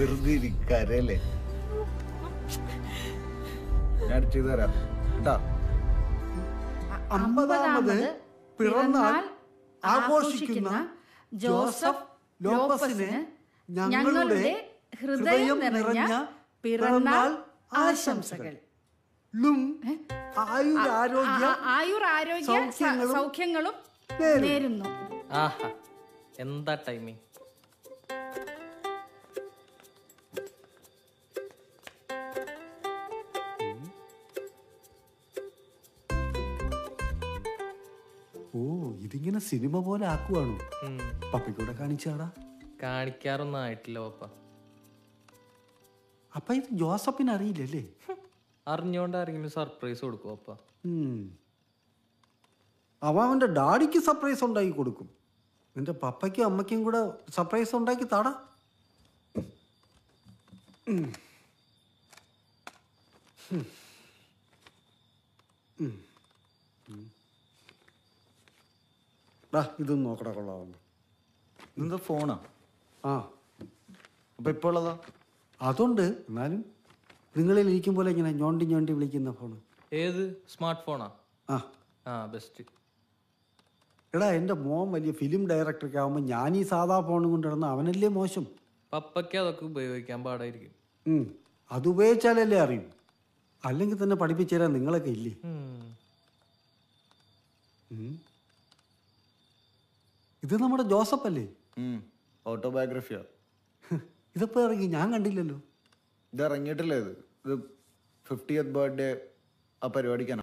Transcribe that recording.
വെറുതെ ഇരിക്കരല്ലേ ഞാൻ ചെയ്തു തരാം കേട്ടാ അമ്പതാമത് പിറന്നാൾ ആഘോഷിക്കുന്ന ജോസഫ് ലോപ്പസിന് ഞങ്ങളുടെ ഹൃദയം നിറഞ്ഞ പിറന്നാൾ ആശംസകൾ ലും ആയുരാരോഗ്യ ആ- ആയുർ ആരോഗ്യ സ- സൗഖ്യങ്ങളും സൗഖ്യങ്ങളും നേരുന്നു. നേരുന്നു ആഹാ എന്താ ടൈമിങ് ഓ ഇതിങ്ങനെ സിനിമ പോലെ ആക്കുവാണോ പപ്പയ്ക്കൂടെ കാണിച്ചാടാ കാണിക്കാറൊന്നും ആയിട്ടില്ല പപ്പ അപ്പൊ ഇത് ജോസഫിന് അറിയില്ലല്ലേ അറിഞ്ഞോണ്ട് ആരെങ്കിലും സർപ്രൈസ് കൊടുക്കും പപ്പ ഉം. അവൻ അവന്റെ ഡാഡിക്ക് സർപ്രൈസ് ഉണ്ടാക്കി കൊടുക്കും നിന്റെ പപ്പയ്ക്കും അമ്മയ്ക്കും കൂടെ സർപ്രൈസ് ഉണ്ടാക്കി താടാ ഉം. ഉം. ഉം. ഉം. ദാ, ഇതൊന്ന് നോക്കടാ കൊള്ളാവുന്നു ഇതെന്താ ഫോണാ ആ അപ്പൊ ഇപ്പൊ ഉള്ളതാ അതുണ്ട് എന്നാലും നിങ്ങളിൽ ഇരിക്കും പോലെ ഇങ്ങനെ ഞോണ്ടി ഞോണ്ടി വിളിക്കുന്ന ഫോണ് ഏത് സ്മാർട്ട് ഫോണാ ആ ആ ബെസ്റ്റ് എടാ എൻ്റെ മോൻ വലിയ ഫിലിം ഡയറക്ടറൊക്കെ ആകുമ്പോൾ ഞാൻ ഈ സാധാ ഫോണും കൊണ്ട് നടന്ന അവനല്ലേ മോശം പപ്പയ്ക്ക് അതൊക്കെ ഉപയോഗിക്കാൻ പാടായിരിക്കും ഉം. അത് ഉപയോഗിച്ചാലല്ലേ അറിയൂ അല്ലെങ്കിൽ തന്നെ പഠിപ്പിച്ചു തരാൻ നിങ്ങളൊക്കെ ഇല്ലേ ഉം. ഉം. ഇത് നമ്മുടെ ജോസഫ് അല്ലേ ഓട്ടോബയോഗ്രഫിയാ ഇതിപ്പോ ഇറങ്ങി ഞാൻ കണ്ടില്ലല്ലോ ഇത് ഇറങ്ങിയിട്ടില്ല ഇത് ഇത് ഫിഫ്റ്റിയത്ത് ബർത്ത്ഡേ ആ പരിപാടിക്കാണ്